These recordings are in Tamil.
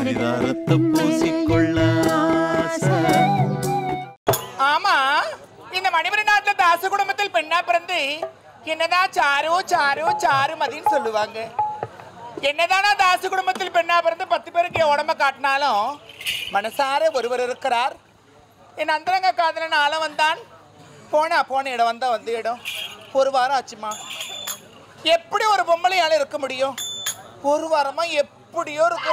சிதாரத்தை பூசிக்கொள்ள ஆசை. ஆமா இந்த மணிமணி நாட்டுல தாச குடும்பத்தில் பெண்ணா பிறந்து என்னதான் சாரு சாரு சாரு மதின்னு சொல்லுவாங்க என்னதானா தாச குடும்பத்தில் பெண்ணா பிறந்து பத்து பேருக்கு என் உடம்ப காட்டினாலும் மனசார ஒருவர் இருக்கிறார் என் அந்தரங்க காதலன் ஆள வந்தான் போனா போன இடம் வந்தா வந்த இடம் ஒரு வாரம் ஆச்சுமா எப்படி ஒரு பொம்பளையால இருக்க முடியும் ஒரு வாரமா எப்படியோ இருக்கிற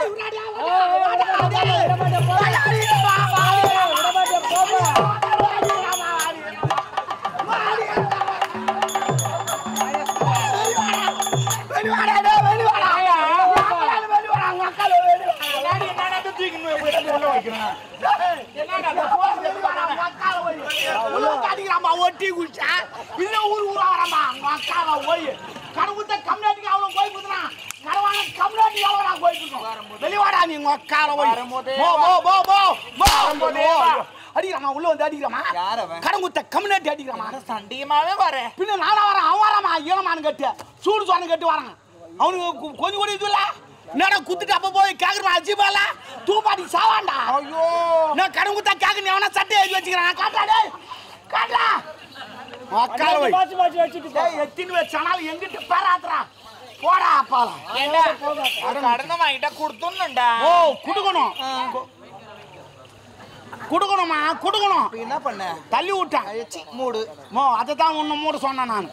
ஒட்டி குடிச்சா இல்ல ஊர் ஊரா வரமா மக்கால போய் கனவுத்த கம்யூனிட்டிக்கு அவ்வளவு போய் குடுறான் கரவான கம்யூனிட்டிக்கு அவ்வளவு நான் போய் இருக்கோம் வெளிவாடா நீ மக்கால போய் வரும்போதே போ போ போ போ போ வரும்போதே வா. அடிக்கிறாமா உள்ள வந்து அடிக்கிறாமா யார் அவன்? கடங்குத்த கம்யூனிட்டி அடிக்கிறாமா சண்டியமாவே வரேன் பின்ன நானா வரேன் அவன் வராமா ஈரமானு கட்டு சூடு சோனு கட்டு வரான் அவனுக்கு கொ- கொஞ்சம் கூட இது இல்ல என்னடா குத்துட்டு அப்ப போய் கேக்குறமா அஜிபால தூப்பாட்டி சாவாண்டா ஐயோ நான் கடன் குத்தா கேக்க நீ அவனா சட்டை எழுதி வச்சுக்கிறான் காட்டா டேய் காட்டா மக்கால போய் டேய் எத்தின்னு வச்சானாலும் எங்கிட்ட பேராத்துறா போடா அப்பால ஏண்டா கடனை வாங்கிட்டா கொடுத்துடணும்டா ஓ குடுக்கணும் கு- குடுக்கணுமா குடுக்கணும் என்ன பண்ண தள்ளி விட்டான் சி, மூடு மோ அதை தான் ஒன்று மூட சொன்னேன் நான்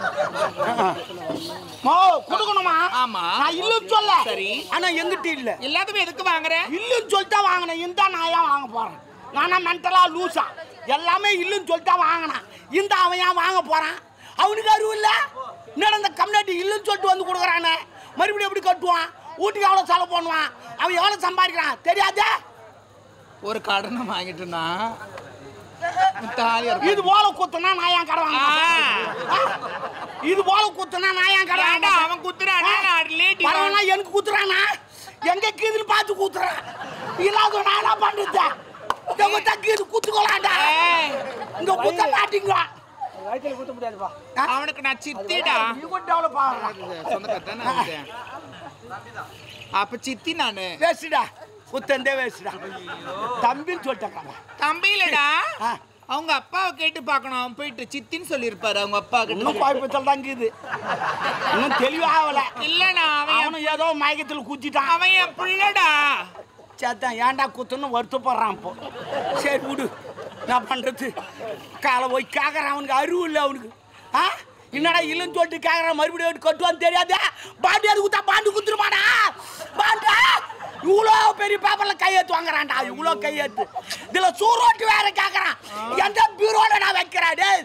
மோ குடுக்கணுமா ஆமா. நான் இல்லைன்னு சொல்ல சரி. ஆனா எங்கிட்ட இல்ல எல்லாத்துக்கும் எதுக்கு வாங்குற இல்லைன்னு சொல்லிட்டு தான் வாங்கினேன் இந்த நான் ஏன் வாங்க போறேன் நானா மென்டலா லூசா எல்லாமே இல்லைன்னு சொல்லிட்டு தான் வாங்கினேன் இந்த அவன் ஏன் வாங்க போறான் அவனுக்கு அறிவு இல்ல என்னடா இந்த கம்யூனிட்டி இல்லைன்னு சொல்லிட்டு வந்து கொடுக்குறானே மறுபடியும் எப்படி கட்டுவான் வீட்டுக்கு எவ்வளோ செலவு பண்ணுவான் அவன் எவ்வளோ சம்பாதிக்கிறான் தெரியாதே ஒரு கடனை வாங்கிட்டுனா தாலி இது போல குத்துனா நான் ஏன் கடை வாங்க மாட்டேன்? ஆ? இது போல குத்துனா நான் ஏன் கடை வாங்க ஏண்டா மாட்டேன்? அவன் குத்துறானா நான் ரிலேட்டிவ் வரவனா எனக்கு குத்துறானா எங்க கீதுன்னு பார்த்து குத்துறான் இல்லாத நான் என்ன பண்றது எங்க தக்கீது குத்துக்கலாம்டா இங்க குத்த மாட்டீங்க அவனுக்கு நான் சித்திடா நீ கூட டெவலப் ஆகலாம் சொந்தக்காரத்தானே அப்ப சித்தி நானு வேஸ்டா குத்தந்தே வேஸ்டா தம்பின்னு சொல்லிட்டேன் தம்பிலடா ஆ. அவங்க அப்பாவை கேட்டு பார்க்கணும் அவன் போயிட்டு சித்தின்னு சொல்லியிருப்பாரு அவங்க அப்பா இன்னும் கிட்ட குழப்பத்தில் தான் இருக்குது இன்னும் தெளிவாகல இல்லடா அவன் என்- அவனும் ஏதோ மயக்கத்தில் குத்திட்டான் அவன் என் பிள்ளைடா சேத்தான் ஏன்டா குத்துன்னு வருத்தப்படுறான் இப்போ சரி விடு நான் பண்றது காலை போய் கேட்கறான் அவனுக்கு அறிவு இல்லை அவனுக்கு ஆ என்னடா இல்லைன்னு சொல்லிட்டு கேட்கறான் மறுபடியும் எடுத்து கட்டுவான்னு தெரியாதே பாண்டி அது குத்தா பாண்டு குத்துருமாடா பாண்டா இவ்வளோ பெரிய பேப்பர்ல கையெழுத்து வாங்குறான்டா இவ்வளோ கையெழுத்து இதுல சூரோட்டு வேற கேட்கறான் எந்த பீரோட நான் வைக்கிறேன் டேய்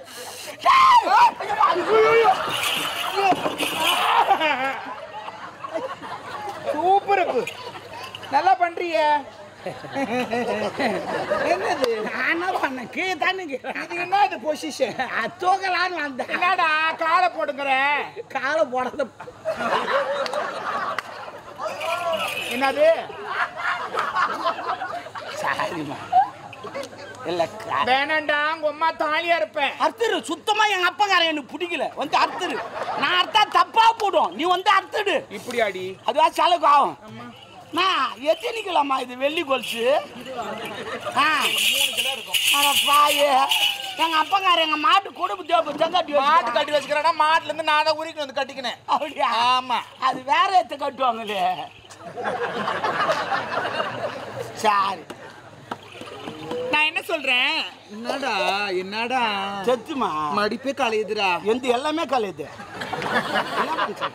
டேய்! சூப்பர் நல்லா பண்றிய என்னது நான் என்ன பண்ணேன் கீழே தானே இது என்ன இது பொசிஷன் தூக்கலான்னு வந்தேன் என்னடா காலை போடுங்கிற காலை போடாத என்னது சாரிம்மா இல்ல கா- வேணாண்டா உங்க அம்மா தாலியா இருப்பேன் அர்த்தரு சுத்தமா எங்க அப்பங்காரன் எனக்கு பிடிக்கல வந்து அர்த்தரு நான் அர்த்தா தப்பா போடும் நீ வந்து அர்த்தடு இப்படி அடி அதுவா செலவு ஆகும் நான் எத்தனை கிலோமா இது வெள்ளி கொலுசு ஆ அட பாயே எங்க அப்பங்காரன் எங்க மாட்டு கொடுப்பு தேவை செங்காட்டி மாட்டு கட்டி வச்சுக்கிறேன்னா மாட்டுல இருந்து நான் தான் உரிக்கணும் வந்து கட்டிக்கினேன் அப்படியா ஆமா அது வேற எடுத்து கட்டுவாங்களே சாரி நான் என்ன சொல்றேன் என்னடா என்னடா செத்துமா மடிப்பே கலையுதுடா எந்த எல்லாமே கலையுது என்ன பண்ற?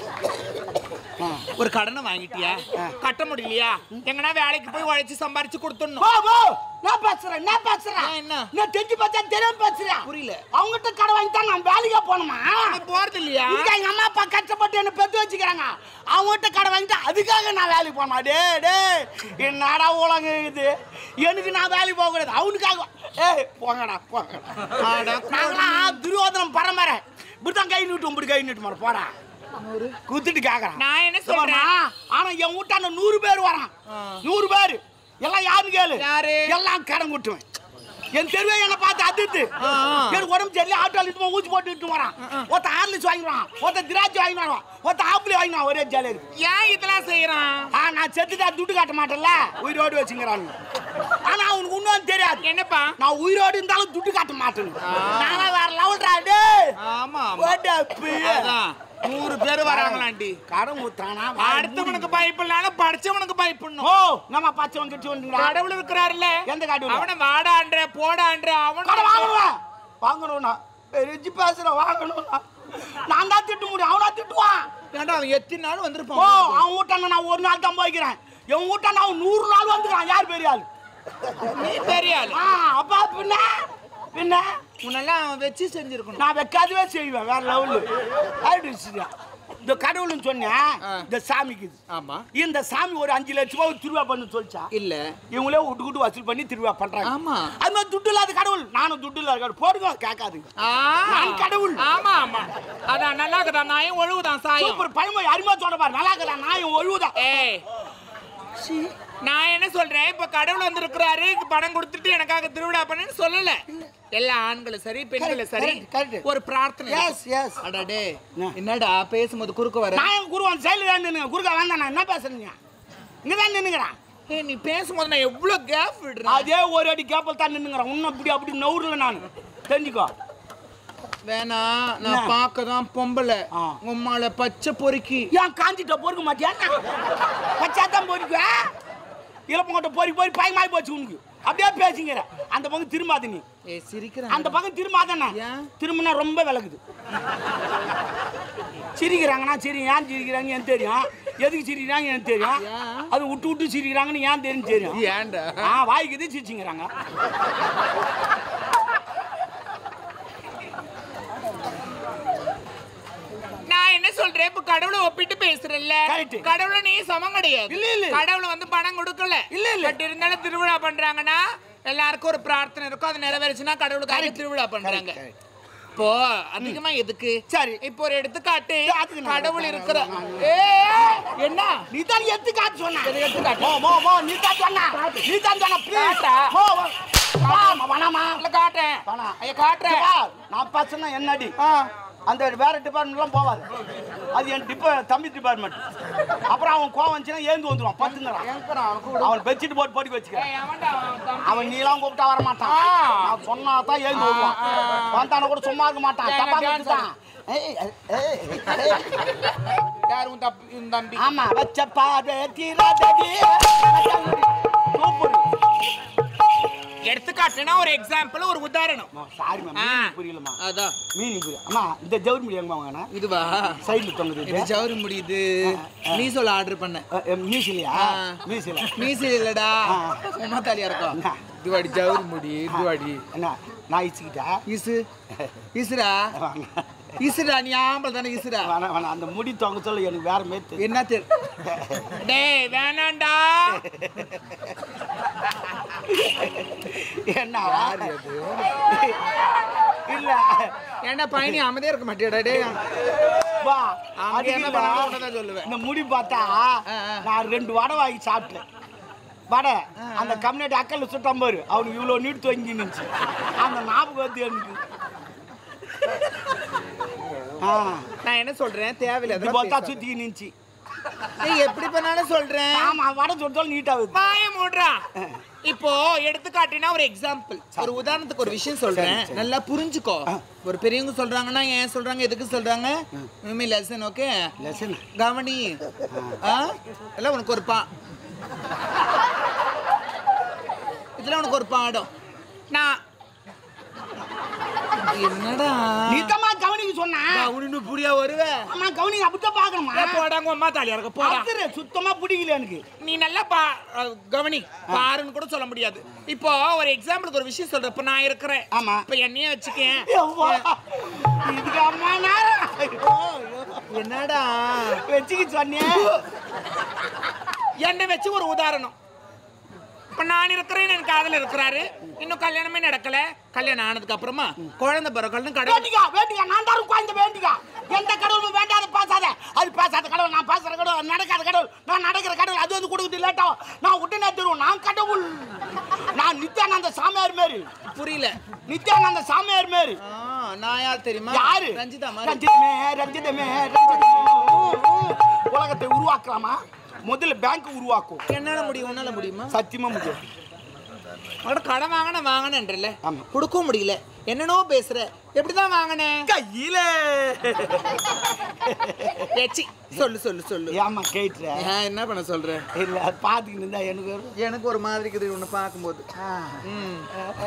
ஒரு கடனை வாங்கிட்டியா கட்ட முடியலையா எங்கன்னா வேலைக்கு போய் உழைச்சு சம்பாரிச்சு கொடுத்துடணும் போ போ நான் பேசுறேன் நான் பேசுறேன் ஏன் என்ன? நான் தெரிஞ்சு பார்த்தா தெரியாம பேசுறேன் புரியல. அவங்ககிட்ட கடை வாங்கி தான் நான் வேலைக்கே போகணுமா நீ போறது இல்லையா இங்க எங்க அம்மா அப்பா கஷ்டப்பட்டு என்ன பெத்து வச்சுக்கிறாங்க அவங்ககிட்ட கடை வாங்கிட்டு அதுக்காக நான் வேலைக்கு போகணுமா டே டே என்னடா உலக இது எனக்கு நான் வேலைக்கு போக கூடாது அவனுக்காக ஏய் போங்கடா போங்கடா ஆடா, நாங்களாம் துரியோதனம் பரம்பரை இப்படிதான் கை நீட்டும் இப்படி கை நீட்டு மாட போடா குத்துட்டு கேக்குறான் நான் என்ன சொல்றேன் சொல்றேன் ஆனா என் வீட்டாண்ட நூறு பேர் வரான் ஆ. நூறு பேர் எல்லாம் யாருன்னு கேளு யாரு? எல்லாம் கடன் குட்டுவேன் என் தெருவே என்ன பார்த்து அதிர்த்து ஆ, ஆ. எனக்கு உடம்பு சரியில்லை ஆட்டோல இட்டு ஊசி போட்டு இட்டு வரான் ஒருத்த ஹார்லிக்ஸ் வாங்கிடுவான் ஒருத்த திராட்சை வாங்கிடுவான் ஒருத்த ஆப்பிள் வாங்கிடுவான் ஒரே ஜாலியாக இருக்கு ஏன் இதெல்லாம் செய்யறான் ஆ நான் செத்துட்டா துட்டு காட்ட மாட்டேன்ல உயிரோடு வச்சுங்கிறான் ஆனா அவனுக்கு இன்னும் தெரியாது என்னப்பா நான் உயிரோடு இருந்தாலும் துட்டு காட்ட மாட்டேன் நானா வேற லெவல்டா டேய் ஆமா What a பிள்ளை. அதான் நூறு பேர் வராங்களாண்டி கடன் ஊத்துறானா அடுத்தவனுக்கு பயப்படலாம் படிச்சவனுக்கு பயப்படணும் ஓ நம்ம பச்சவன் கிட்ட வந்துடா கடவுள் இருக்கிறாருல்ல எந்த கடவுள்? அவனை வாடான்ற போடான்ற அவன் கடை வாங்கணுவா வாங்கணும்னா பெருச்சு பேசுற வாங்கணும்னா நான் தான் திட்ட முடியும் அவனா திட்டுவான் ஏன்டா அவன் எத்தனை நாள் ஓ வந்திருப்பான் அவன் வீட்டான நான் ஒரு நாள் தான் போய்க்கிறேன் என் வீட்டான அவன் நூறு நாள் வந்துக்கிறான் யார் பெரிய ஆள் நீ பெரிய ஆளு ஆ அப்பா பின்ன பின்ன உன்னெல்லாம் அவன் வச்சு செஞ்சிருக்கணும் நான் வைக்காதவே செய்வேன் வேற லெவலு ஆயிடுச்சுயா இந்த கடவுள்னு சொன்னேன் ஆ. இந்த சாமிக்கு இது. ஆமா இந்த சாமி ஒரு அஞ்சு லட்ச ரூபாய் திருவிழா பண்ணு சொல்லிச்சா இல்ல இவங்களே விட்டு விட்டு வசூல் பண்ணி திருவிழா பண்றாங்க ஆமா. அது மாதிரி துட்டு இல்லாத கடவுள் நானும் துட்டு இல்லாத கடவுள் போடுங்க கேட்காதுங்க ஆ. நான் கடவுள். ஆமா ஆமா அதான் நல்லா இருக்குதா நாயும் ஒழுகுதான் சாயம் சூப்பர் பழமொழி அருமையா சொல்ற பாரு நல்லா இருக்கா நான் ஒழுவுதான் ஏய் நான் என்ன சொல்றேன் இப்ப கடவுள் வந்து இருக்கிறாரு பணம் கொடுத்துட்டு எனக்காக திருவிழா பண்ணுன்னு சொல்லல எல்லா ஆண்களும் சரி பெண்களும் சரி correct, correct. ஒரு பிரார்த்தனை எஸ் எஸ் அடடே என்ன? என்னடா பேசும்போது குறுக்க வர நான் என் குருவான் சைடில் தான் நின்னுங்க குறுக்கா வேண்டாம் நான் என்ன பேசுறீங்க இங்க தான் நின்னுங்கிறான் ஏய் நீ பேசும்போது நான் எவ்வளவு கேப் விடுறேன் அதே ஒரு அடி கேப்பல் தான் நின்னுங்கிறேன் இன்னும் இப்படி அப்படி நவுறல நான் தெரிஞ்சுக்கோ வேணாம் என்ன? நான் பார்க்க தான் பொம்பளை ஆ. உம்மால பச்சை பொறுக்கி ஏன் காஞ்சிட்ட பொறுக்க மாட்டியா பச்சா தான் பொறிக்குவேன் இளப்பங்கோட்ட பொறி பொறி பயமாய் போச்சு உனக்கு அப்படியே பேசிங்கிற அந்த பக்கம் திரும்பாத நீ ஏய் சிரிக்கிறேன் அந்த பக்கம் திரும்பாதானே ஏன்? திரும்பினா ரொம்ப விளக்குது சிரிக்கிறாங்கன்னா சரி ஏன் சிரிக்கிறாங்க எனக்கு தெரியும் எதுக்கு சிரிக்கிறாங்க எனக்கு தெரியும் ஏன்? அது விட்டு விட்டு சிரிக்கிறாங்கன்னு ஏன் தெரியும் தெரியும் ஏன்டா ஆ வாய்க்குது சிரிச்சுங்கிறாங்க நான் என்ன சொல்றேன் இப்ப கடவுளை ஒப்பிட்டு பேசுறல்ல Correct. கடவுளை நீ சமம் கிடையாது இல்ல, இல்ல. கடவுளை வந்து பணம் கொடுக்கல இல்ல, இல்ல. பட் இருந்தாலும் திருவிழா பண்றாங்கன்னா எல்லாருக்கும் ஒரு பிரார்த்தனை இருக்கும் அது நிறைவேறுச்சுன்னா கடவுளுக்காக திருவிழா பண்றாங்க correct. இப்போ அதிகமா எதுக்கு சரி. இப்போ ஒரு எடுத்துக்காட்டு அதுக்கு நான் கடவுள் நான் இருக்கிற நான் ஏய், என்ன நீ தான் எடுத்து காட்டு சொன்ன எது எடுத்து காட்டு? மோ மோ மோ நீ தான் சொன்ன நீ தான் சொன்ன ப்ளீஸ் காட்டா? மோ வா வணமா இல்ல காட்டேன் வேணாம். ஐயா காட்டுறேன் நான் பசங்க என்னடி அந்த வேற டிபார்ட்மெண்ட்லாம் போவாது அது என் டிபா தம்பி டிபார்ட்மெண்ட் அப்புறம் அவன் கோவம் வந்துச்சுன்னா ஏந்து வந்துடுவான் பத்துங்கிறான் அவன் பெட்ஷீட் போட்டு போட்டு வச்சுக்க ஏய், அவன்டா, அவன் தம்பி. அவன் நீலாம் கூப்பிட்டா வர மாட்டான் ஆ. நான் சொன்னா தான் ஏந்து வருவான் ஆ, ஆ. வந்தான கூட சும்மா இருக்க மாட்டான் ஏங்க, தப்பா dance கத்துட்டான் ஏய், ஏய், ஏய். யார் உன் தம்பி உன் தம்பி ஆமா வச்ச பாதை தீராதடி சூப்பர் எடுத்துக்காட்டுனா ஒரு எக்ஸாம்பிள் ஒரு உதாரணம் சாரி மேம் ஆ. மீனிங் புரியலமா அதான் மீனிங் புரியல அம்மா இந்த ஜவுரி முடியாங்கம்மா வாங்கினா இதுவா சைடில் தொங்குது இது ஜவுரி முடியுது மீசோல ஆர்டர் பண்ணேன் மீசிலியா ஆ. மீசில மீசி இல்லடா ஆ. சும்மா தாலியா இருக்கும் என்ன? இதுவாடி ஜவுரி முடி இதுவாடி என்ன நான் இச்சுக்கிட்டா இசு இசுடா இசுடா நீ ஆம்பளை தானே இசுடா வேணாம் வேணாம் அந்த முடி தொங்க சொல்ல எனக்கு வேற மேத்து என்ன தெரி டேய் வேணாண்டா என்ன இல்ல ஏன்டா பயணி அமைதியா இருக்க மாட்டியாடா டேய் வா அங்க அதுக்கு என்ன இல்ல. பண்ணாலும் உன்னதான் சொல்லுவேன். இந்த முடி பார்த்தா ஆ, ஆ. நான் ரெண்டு வடை வாங்கி சாப்பிட்டேன் வடை அந்த கம்யூனிட்டி அக்கல்ல சுட்டான் பாரு அவனுக்கு இவ்வளோ நீட்டு தொங்கி நின்றுச்சு அந்த ஞாபகம் வந்து எனக்கு ஆ நான் என்ன சொல்றேன் தேவையில்லை இது பார்த்தா சுத்தி நின்றுச்சு நீ எப்படி பண்ணாலும் சொல்றேன் ஆமா வடை சுட்டாலும் நீட்டாகுது வாய மூடுறா இப்போ எடுத்துக்காட்டினா ஒரு எக்ஸாம்பிள் ஒரு உதாரணத்துக்கு ஒரு விஷயம் சொல்றேன் சரி, சரி. நல்லா புரிஞ்சுக்கோ ஒரு பெரியவங்க சொல்றாங்கன்னா ஏன் சொல்றாங்க எதுக்கு சொல்றாங்க இனிமே லெசன் ஓகே லெசன் கவனி ஆ எல்லாம் உனக்கு ஒரு பா இதுல உனக்கு ஒரு பாடம் நான் என்னடா நீத்தமா கவனிக்க சொன்னா கவனின்னு புரியா வருவேன் அம்மா கவனிக்க அப்படித்தான் பார்க்கணுமா போடாங்க அம்மா தாலியா இருக்க போடா பார்த்துரு, சுத்தமா பிடிக்கல எனக்கு நீ நல்லா பா அஹ் கவனி பாருன்னு கூட சொல்ல முடியாது இப்போ ஒரு எக்ஸாம்பிளுக்கு ஒரு விஷயம் சொல்றேன் இப்போ நான் இருக்கிறேன் ஆமா. இப்போ என்னையே வச்சுக்கேன் யவ்வா, இதுக்கு அம்மா நேரம் ஐயோ, ஐயோ. என்னடா வச்சுக்க சொன்னேன் என்னை வச்சு ஒரு உதாரணம் இப்போ நான் இருக்கிறேன் என் காதல இருக்கிறாரு இன்னும் கல்யாணமே நடக்கல கல்யாணம் ஆனதுக்கு அப்புறமா குழந்தை பிறக்கலன்னு கடவுள் வேண்டிக்கா வேண்டிக்கா நான் தான் குழந்தை வேண்டிக்கா எந்த கடவுளும் வேண்டாத பேசாத அது பேசாத கடவுள் நான் பேசுற கடவுள் நடக்காத கடவுள் நான் நடக்கிற கடவுள் அது வந்து கொடுக்குறது லேட்டா நான் உடனே தருவோம் நான் கடவுள் நான் நித்திய நித்யானந்த சாமியார் மாரி புரியல நித்யானந்த சாமியார் மாரி ஆ, நான் யார் தெரியுமா யாரு ரஞ்சிதா மாதிரி ரஞ்சிதமே ரஞ்சிதமே ரஞ்சிதமே ஊ, ஊ. உலகத்தை உருவாக்கலாமா முதல்ல பேங்க் உருவாக்கும் என்னால முடியும் உன்னால முடியுமா சத்தியமா முடியாது அவட கடன் வாங்கின வாங்கினேன்றல ஆமா. கொடுக்கவும் முடியல என்னனோ பேசுற எப்படிதான் வாங்கினேன் கையில ஏச்சி சொல்லு சொல்லு சொல்லு ஏமா கேட்டுற ஏன் என்ன பண்ண சொல்ற இல்ல அது பாத்துக்கிட்டு இருந்தா எனக்கு ஒரு எனக்கு ஒரு மாதிரி இருக்குது உன்னை பார்க்கும்போது ம்.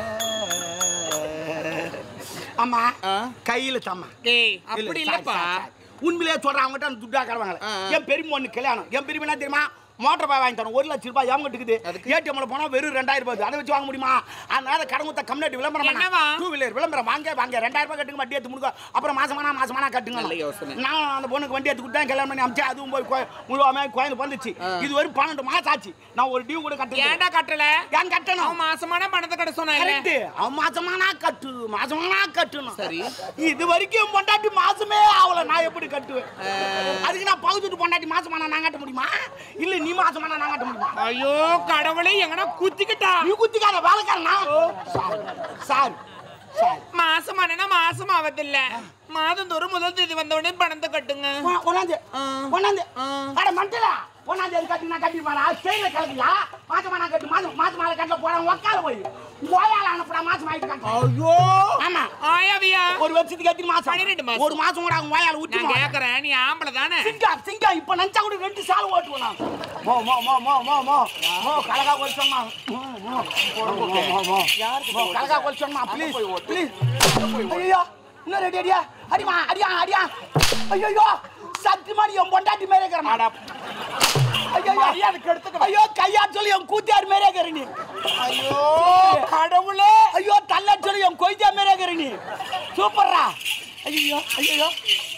ஆமா ஆ? கையில தாமா டேய் இல்ல, அப்படி சாரி, இல்லப்பா சாரி, சாரி. உண்மையிலேயே சொல்றேன் அவங்ககிட்ட அந்த துட்டா கரவாங்களே ஆ, ஆ. என் பெரியம்மா ஒண்ணு கல்யாணம் என் பெரியம்மா என்ன தெரியுமா மோட்டர் பாய் வாங்கி தரணும் ஒரு லட்சம் ரூபாய் ஏன் இருக்குது அதுக்கு? ஏடிஎம்ல போனா வெறும் ரெண்டாயிரம் ரூபாய் அதை வச்சு வாங்க முடியுமா அதனால கடன் கொடுத்த கம்யூனிட்டி விளம்பரம் என்னவா? டூ வீலர் விளம்பரம் வாங்க வாங்க ரெண்டாயிரம் ரூபாய் கட்டுங்க வண்டி எடுத்து முடுங்க அப்புறம் மாசமானா மாசமானா கட்டுங்க நல்ல யோசனை. நான் அந்த பொண்ணுக்கு வண்டி எடுத்து கொடுத்தேன் கல்யாணம் பண்ணி அமிச்சேன் அதுவும் போய் கோய- முழுவாம குழந்தை வந்துச்சு இது வரைக்கும் பன்னெண்டு மாசம் ஆச்சு நான் ஒரு டியூ கூட கட்டல ஏன்டா கட்டல ஏன் கட்டணும் அவன் மாசமான பணத்தை கட்ட சொன்னாங்க கரெக்ட் அவன் மாசமானா கட்டு மாசமானா கட்டணும் சரி. இது வரைக்கும் என் பொண்டாட்டி மாசமே ஆகல நான் எப்படி கட்டுவேன் அதுக்கு நான் பகுத்துட்டு பொண்டாட்டி மாசமானா நான் கட்ட முடியுமா இல்ல நீ மாசமானா நான் கட்ட முடியுமா ஐயோ கடவுளே எங்கனா குத்திக்கிட்டா நீ குத்திக்காத வேலைக்காரனா சார் சார் சார் மாசமானா மாசம் ஆவதில்ல மாதம் தோறும் முதல் தேதி வந்த உடனே பணத்தை கட்டுங்க கொண்டாந்து ஆ. கொண்டாந்து ஆ. அட மண்டலா கொண்டாந்து அது கட்டி நான் கட்டி போனா செயல கலக்கியா மாசமானா கட்டு மாசம் மாசம் மாலை கட்டல போறேன் உக்கால போய் கோயால அனுப்புறா மாசம் ஆயிட்டு கட்டு ஐயோ ஆமா ஆயாவியா ஒரு வருஷத்துக்கு எத்தனை மாசம் பன்னிரெண்டு மாசம். ஒரு மாசம் கூட அவங்க வாயால ஊத்தி நான் கேக்குறேன் நீ ஆம்பளை தானே சிங்கா சிங்கா இப்ப நினைச்சா கூட ரெண்டு சால் ஓட்டுவோம் நான். மோ மோ மோ மோ மோ மோ மோ கலகா கொல்சம்மா மோ மோ மோ மோ மோ மோ கலகா கொல்சம்மா ப்ளீஸ் ப்ளீஸ் ஐயோ இன்னும் ரெடி அடியா அடிமா அடியா அடியா ஐயோ சத்தியமா நீ என் பொண்டாட்டி மேலே இருக்கிற ஐயோ ஐயோ கையா சொல்லி என் கூத்தியார் மேலே இருக்கிற நீ ஐயோ கடவுளே ஐயோ தள்ள சொல்லி என் கொய்தியா மேலே இருக்கிற நீ சூப்பர்ரா ஐயோ ஐயோ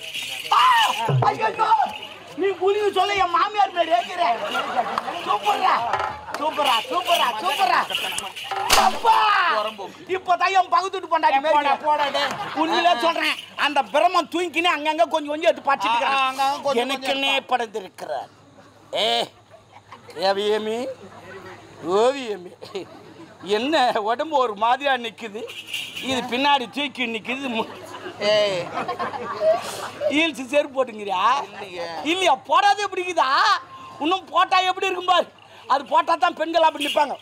ஐயோ நீ புலிவு சொல்ல என் மாமியார் மேலே ஏக்கிற சூப்பர்ரா சூப்பரா சூப்பரா சூப்பரா அப்பா இப்பதான் என் பகுத்துட்டு பொண்டாட்டி போடா மேலே போடா டேய் உண்மையிலே சொல்றேன் அந்த பிரம்மன் தூங்கினே அங்கங்க கொஞ்சம் கொஞ்சம் எடுத்து படிச்சிட்டு ஆ, ஆ, அங்கங்க இருக்கிறான். கொஞ்சம் எனக்குன்னே படைத்திருக்கிறார் ஏ ஏவியமி ஓவியமி என்ன உடம்பு ஒரு மாதிரியா நிக்குது இது பின்னாடி தூக்கி நிக்குது மு- ஏய் ஹீல்ஸ் செருப்பு போட்டுங்கிறியா இல்லையே. இல்லையா போடாதே பிடிக்குதா இன்னும் போட்டா எப்படி இருக்கும் பாரு அது போட்டா தான் பெண்கள் அப்படி நிற்பாங்க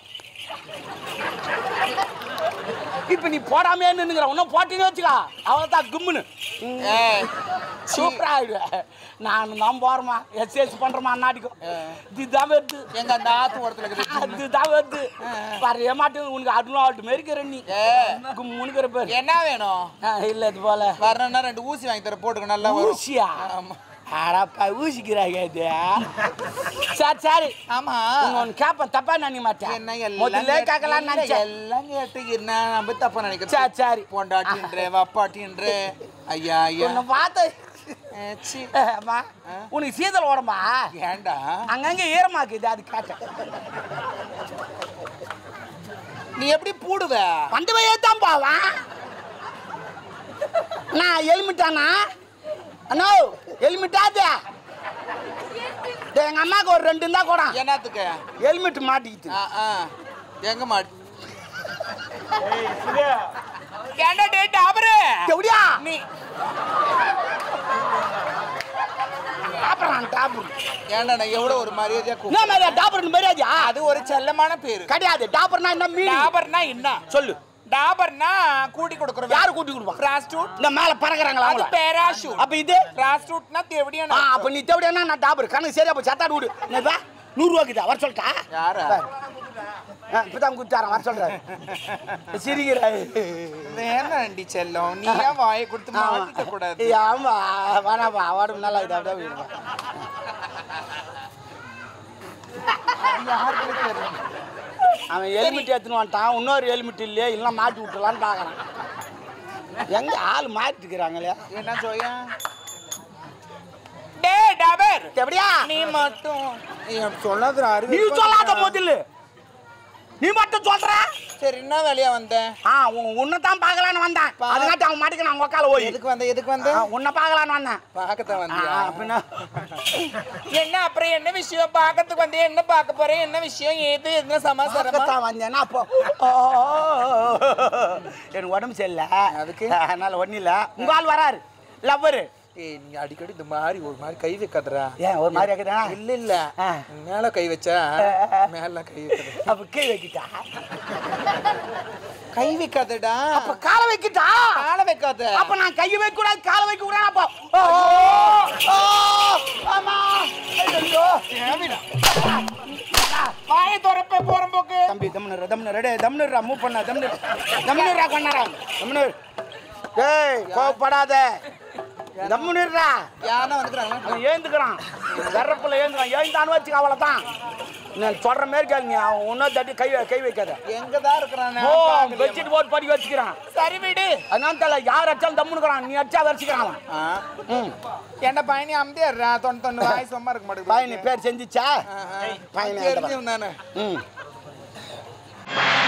இப்ப நீ போடாமே நின்னுங்கிற இன்னும் போட்டீங்கன்னு வச்சுக்கா அவ்வளோதான் கும்முன்னு ஏய் சூப்பரா ஆயிடுவேன் நான் தான் போறேமா எக்ஸசைஸ் பண்றேமா அண்ணாடிக்கும் இதுதான் வருது எங்க அந்த ஆத்து ஓரத்துல இருக்குது அதுதான் வருது வரைய மாட்டேன் உனக்கு அருளும் ஆட்டு மாரி இருக்கிற நீ ஏய் கும்முனுக்கிற பேர் என்ன வேணும் இல்ல இது போல வரணும்னா ரெண்டு ஊசி வாங்கி தர போட்டுக்க நல்லா வரும் ஊசியா ஆமா அடப்பா ஊசிக்கிறாங்க இது சரி சரி ஆமா உன் கேப்பேன் தப்பா நினைக்க மாட்டேன் என்ன எல்லாம் முதல்ல கேட்டு- கேட்கலாம் இல்ல, நினைச்சேன் எல்லாம் கேட்டு என்ன நம்ம தப்பா நினைக்கிறேன் சரி சரி பொண்டாட்டின்ற வப்பாட்டின்ற ஐயா ஐயா உன்னை பார்த்து ஏ, சீ. அம்மா உனக்கு சீதல் உடம்பா ஏன்டா அங்கங்க ஈரமாக்குது அது கேட்டேன் நீ எப்படி பூடுவ வண்டி வழியே தான் போவான் நான் எலுமிட்டானா அண்ணோ எலுமிட்டாது எங்க அம்மாவுக்கு ஒரு ரெண்டு இருந்தா கூட என்னத்துக்கு ஹெல்மெட் மாட்டிக்கிட்டு ஆ, ஆ. எங்க மாட்டு ஏன்டா டேட் அவரு எப்படியா நீ டாப்பரான் டாப்பர் ஏன்டா நான் எவ்வளவு ஒரு மரியாதையா கூப்பிடு என்ன மாதிரி டாப்பர் மரியாதையா அது ஒரு செல்லமான பேரு கிடையாது டாப்பர்னா என்ன மீன் டாபர்னா என்ன சொல்லு டாபர்னா கூட்டி கொடுக்குறோம் யாரு கூட்டி கொடுப்பா பிராஸ்டியூட் இந்த மேல பறக்குறாங்களா அது அவங்கள பேராஷூட் அப்ப இது பிராஸ்டியூட்னா தேவடியான ஆ அப்ப நீ தேவையான நான் டாப்பர் கணக்கு சரியா போய் சத்தாடு விடு என்னப்பா நூறு ரூபாய்க்குதா வர சொல்லிட்டா யாரா ஆ, இப்பதான் குத்தாரன் வர சொல்றாரு சிரிக்கிறாரு வேணாண்டி செல்லம் நீ ஏன் வாயை கொடுத்து மாட்டிக்க கூடாது ஏய், ஆமா வேணாப்பா உடம்பு நல்லா இது அப்படியே விடுப்பா. யாருக்கு தெரியும் அவன் ஹெல்மெட் எடுத்துன்னு வந்துட்டான் இன்னொரு ஹெல்மெட் இல்லையே இல்லை மாட்டி விட்டுலான்னு பார்க்கறான் எங்க ஆள் மாட்டிக்கிறாங்களே என்ன ஜோயா டே டாபர் எப்படியா நீ மட்டும் என் சொல்லாத நீ சொல்லாத முதல்ல நீ மட்டும் சொல்ற சரி என்ன வேலையா வந்தேன் ஆ உன்னை தான் பார்க்கலான்னு வந்தேன் பா- அதுக்காட்டி அவன் மாட்டுக்கு நான் உக்கால போய் எதுக்கு வந்த எதுக்கு வந்த உன்னை பார்க்கலான்னு வந்தேன் பார்க்கத்தான் ஆ, வந்தியா ஆ, பின்ன என்ன அப்புறம் என்ன விஷயம் பார்க்கறதுக்கு வந்தே என்ன பார்க்க போறேன் என்ன விஷயம் ஏது என்ன சமாச்சாரமா பார்க்கத்தான் வந்தேன்னா அப்போ ஓ, எனக்கு உடம்பு சரியில்லை அதுக்கு? அதனால ஒன்றும் இல்லை உங்க ஆள் வராரு லவ்வரு ஏய் நீ அடிக்கடி இந்த மாதிரி ஒரு மாதிரி கை வைக்காதடா ஏன் ஒரு மாதிரி ஆக்குதா இல்ல இல்ல ஆ. மேல கை வச்சா மேல கை வைக்காத அப்ப கை வைக்கிட்டா கை வைக்காதடா அப்ப காலை வைக்கிட்டா கால வைக்காத அப்ப நான் கை வைக்க கூடாது காலை வைக்க கூடாது அப்போ ஓ, ஓ, ஓ, ஆமா ஐயோ வாயை திறப்ப போறோம் போக்கு தம்பி தம்னு தம்னு ரெடே தம்னுரா மூவ் பண்ண தம்னு தம்னுரா கொண்டாரா தம்னு டேய் கோவப்படாத தம்னுரா யாரா வந்துக்கிறாங்களா அவன் ஏந்துக்கிறான் கரப்புல ஏந்துக்கிறான் ஏந்தான்னு வச்சுக்க அவளை தான் நான் சொல்ற மாதிரி கேளுங்க அவன் ஒன்றும் தட்டி கை வை- கை வைக்காத எங்கதான் இருக்கிறான் ஓ வச்சுட்டு போட்டு படி வச்சுக்கிறான் சரி விடு அதனால தெரியல யார் அடிச்சாலும் தம்முனுக்குறான் நீ அடிச்சா வச்சுக்கிறான் அவன் ஆ. ம் என்ன பயணி அம்தியாடுறா தொண்ணு தொண்ணு வாய் சும்மா இருக்க மாட்டேங்குது பையனு பேர் செஞ்சுச்சா பையனை தெரிஞ்சவன் தானே ம்